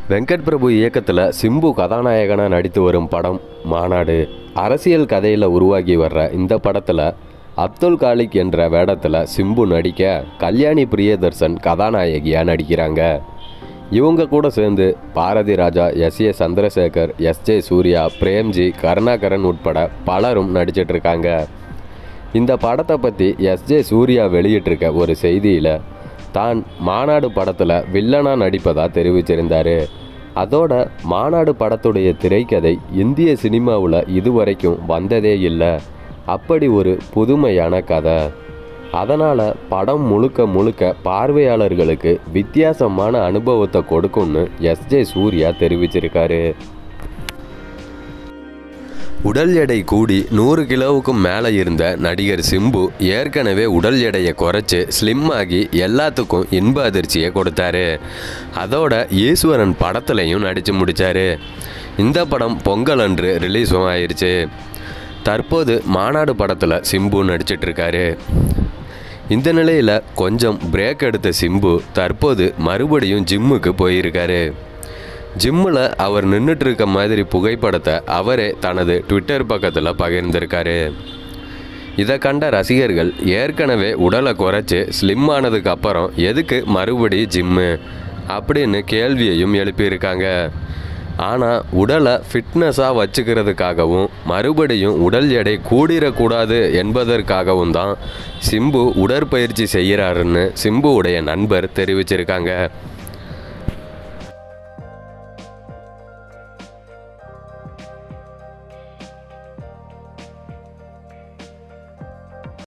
வெங்கட் பிரபு இயக்கத்தில் சிம்பு கதாநாயகனாக நடித்து வரும் படம் மாநாடு அரசியல் கதையில் உருவாகி வர்ற இந்த படத்தில் அப்துல் காலிக் என்ற வேடத்தில் சிம்பு நடிக்க கல்யாணி பிரியதர்சன் கதாநாயகியாக நடிக்கிறாங்க இவங்க கூட சேர்ந்து Bharathi Raja S A Chandrasekhar S J Suriya Premgi Karunakaran உட்பட பலரும் நடிச்சிட்டு இருக்காங்க இந்த படத்தை பற்றி எஸ் ஜே சூர்யா வெளியிட்டிருக்க ஒரு செய்தியில் தான் மாநாடு படத்தில் வில்லனாக நடிப்பதாக தெரிவிச்சிருந்தார் அதோட மாநாடு படத்துடைய திரைக்கதை இந்திய சினிமாவில் இதுவரைக்கும் வந்ததே இல்லை அப்படி ஒரு புதுமையான கதை அதனால் படம் முழுக்க முழுக்க பார்வையாளர்களுக்கு வித்தியாசமான அனுபவத்தை கொடுக்கும்னு எஸ் ஜே சூர்யா தெரிவிச்சிருக்காரு உடல் எடை கூடி நூறு கிலோவுக்கும் மேலே இருந்த நடிகர் சிம்பு ஏற்கனவே உடல் எடையை குறைச்சி ஸ்லிம் ஆகி எல்லாத்துக்கும் இன்ப அதிர்ச்சியை கொடுத்தாரு அதோட ஈஸ்வரன் படத்துலையும் நடித்து முடித்தாரு இந்த படம் பொங்கல் அன்று ரிலீஸும் ஆயிருச்சு தற்போது மாநாடு படத்தில் சிம்பு நடிச்சிட்டு இருக்காரு இந்த நிலையில் கொஞ்சம் பிரேக் எடுத்த சிம்பு தற்போது மறுபடியும் ஜிம்முக்கு போயிருக்காரு ஜிம்மில் அவர் நின்றுட்டு இருக்க மாதிரி புகைப்படத்தை அவரே தனது ட்விட்டர் பக்கத்தில் பகிர்ந்திருக்காரு இதை கண்ட ரசிகர்கள் ஏற்கனவே உடலை குறைச்சி ஸ்லிம் ஆனதுக்கு அப்புறம் எதுக்கு மறுபடியும் ஜிம்மு அப்படின்னு கேள்வியையும் எழுப்பியிருக்காங்க ஆனால் உடலை ஃபிட்னஸாக வச்சுக்கிறதுக்காகவும் மறுபடியும் உடல் எடை கூடிடக்கூடாது என்பதற்காகவும் தான் சிம்பு உடற்பயிற்சி செய்கிறாருன்னு சிம்புவுடைய நண்பர் தெரிவிச்சிருக்காங்க